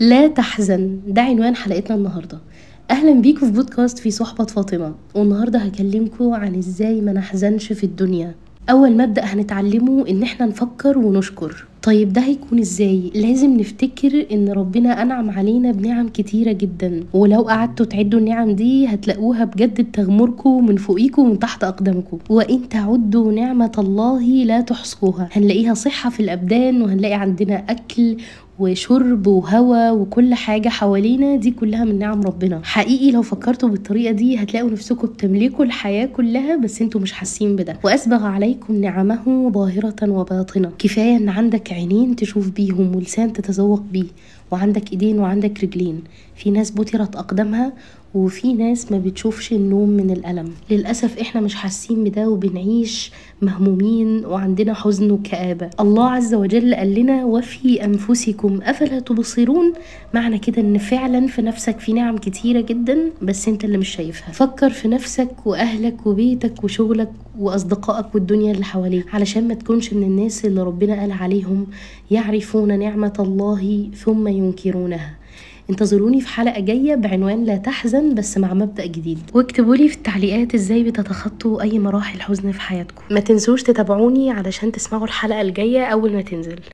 لا تحزن ده عنوان حلقتنا النهارده اهلا بيكم في بودكاست في صحبة فاطمة والنهارده هكلمكم عن ازاي ما نحزنش في الدنيا اول مبدأ هنتعلمه ان احنا نفكر ونشكر طيب ده هيكون ازاي لازم نفتكر ان ربنا انعم علينا بنعم كتيرة جدا ولو قعدتوا تعدوا النعم دي هتلاقوها بجد بتغمركم من فوقيكم ومن تحت اقدامكم وان تعدوا نعمة الله لا تحصوها هنلاقيها صحة في الابدان وهنلاقي عندنا اكل وشرب وهواء وكل حاجة حوالينا دي كلها من نعم ربنا حقيقي لو فكرتوا بالطريقة دي هتلاقوا نفسكم بتملكوا الحياة كلها بس انتوا مش حاسين بده وأسبغ عليكم نعمه ظاهرة وباطنة كفاية ان عندك عينين تشوف بيهم ولسان تتذوق بيه وعندك ايدين وعندك رجلين في ناس بترت اقدامها وفي ناس ما بتشوفش النوم من الألم للأسف احنا مش حاسين بده وبنعيش مهمومين وعندنا حزن وكآبة الله عز وجل قال لنا وفي أنفسكم أفلا تبصرون معنى كده ان فعلا في نفسك في نعم كتيرة جدا بس انت اللي مش شايفها فكر في نفسك وأهلك وبيتك وشغلك وأصدقائك والدنيا اللي حواليك علشان ما تكونش من الناس اللي ربنا قال عليهم يعرفون نعمة الله ثم ينكرونها انتظروني في حلقة جاية بعنوان لا تحزن بس مع مبدأ جديد واكتبوا لي في التعليقات ازاي بتتخطوا اي مراحل حزن في حياتكم ما تنسوش تتابعوني علشان تسمعوا الحلقة الجاية اول ما تنزل